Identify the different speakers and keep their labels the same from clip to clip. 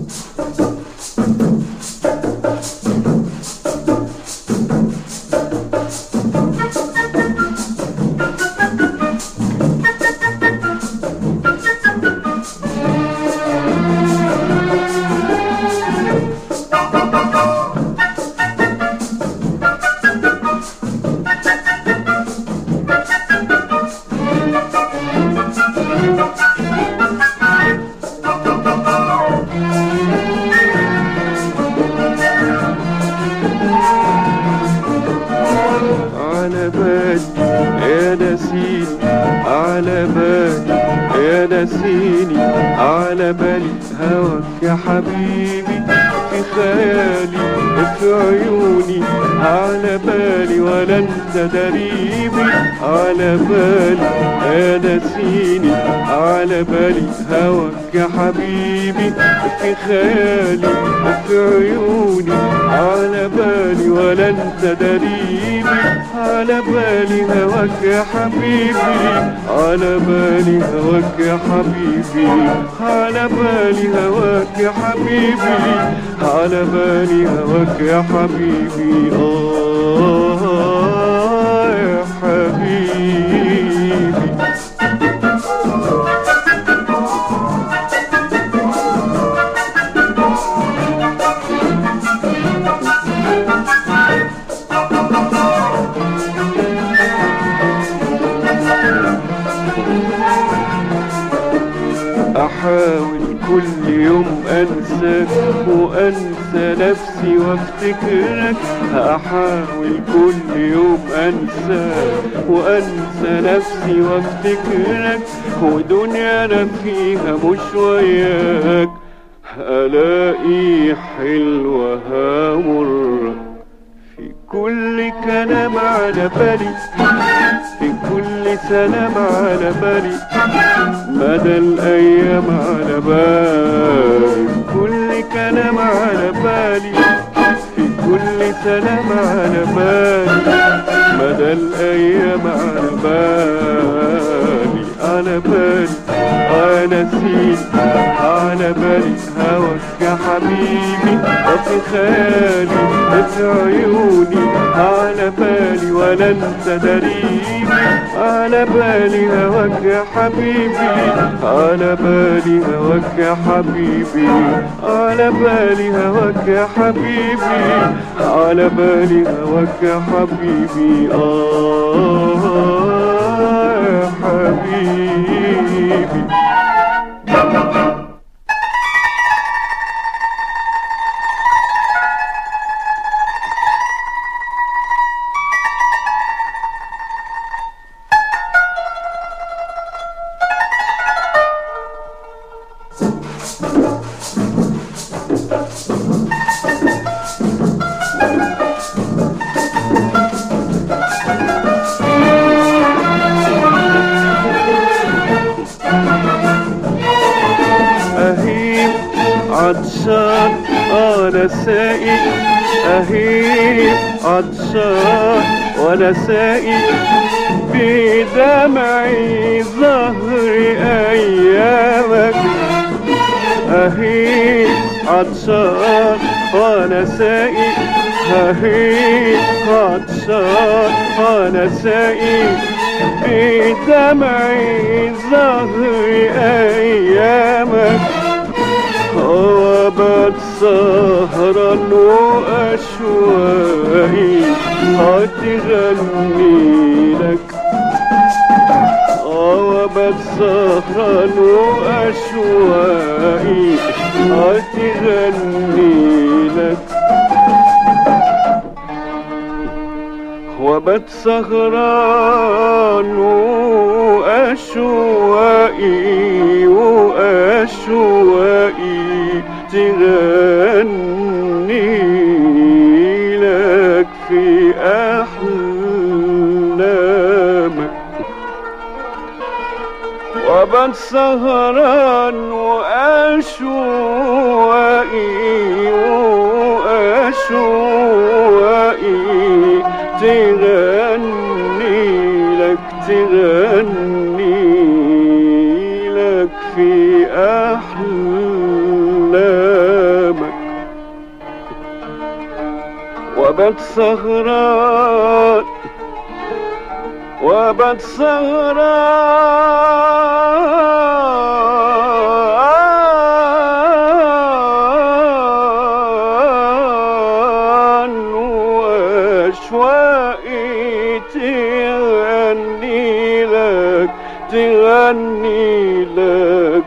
Speaker 1: على بالي يا نسيني على بالي يا نسيني على بالي هواك يا حبيبي في خيالي في عيوني على بالي ولا انت دريبي على بالي يا نسيني على بالي هواك يا حبيبي في خيالي في عيوني على بالي ولا انت دريبي على بالي هواك يا حبيبي على بالي هواك يا حبيبي على بالي هواك يا حبيبي على بالي هواك يا حبيبي آه يا حبيبي احاول كل يوم انساك وانسى نفسي وافتكرك احاول كل يوم انساك وانسى نفسي وافتكرك ودنيا انا فيها مش وياك الاقي حلوة همر في كل كلام على بالي في كل سلام على بالي مدى الأيام على بالي كل كلام على بالي في كل سلام على بالي مدى الأيام على بالي على بالي أنا نسيت على بالي هواك يا حبيبي وفي خيالي في عيوني على بالي ولا انت دريبي على بالي هواك يا حبيبي على بالي هواك يا حبيبي على بالي هواك يا حبيبي على بالي هواك يا حبيبي آه يا حبيبي أهيب عطشان أنا سائق أهيب عطشان وأنا سائق بدمعي ظهر أيامك أهيب عطشان وأنا سائق أهيب عطشان وأنا سائق بدمعي ظهر أيامك هو بتسهرا وأشواقي هتغني لك هو بتسهرا وأشواقي هتغني لك وبت سهران وأشواقي وأشواقي تغني لك في أحلامك وبت سهران وأشواقي وأشواقي تغني لك تغني لك في أحلامك وبت سهران وبت سهران واشواقي تغني لك تغني لك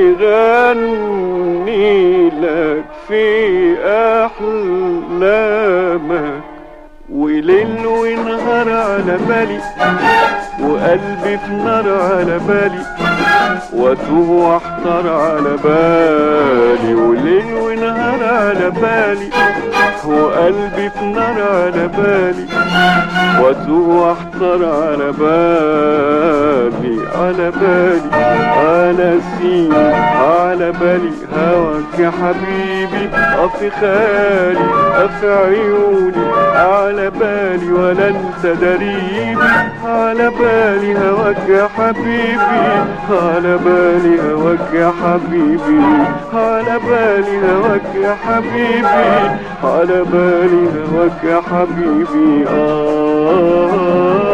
Speaker 1: تغني لك في أحلامك وليل ونهار على بالي وقلبي في نار على بالي واتوه واحتار على بالي وليل ونهار على بالي وقلبي في نار على بالي واتوه واحتار على بالي على بالي على سيني على بالي هواك يا حبيبي أفي خالي أفي عيوني على بالي ولا انت دريبي على بالي هواك يا حبيبي على بالي هواك يا حبيبي على بالي هواك يا حبيبي على بالي هواك يا حبيبي آه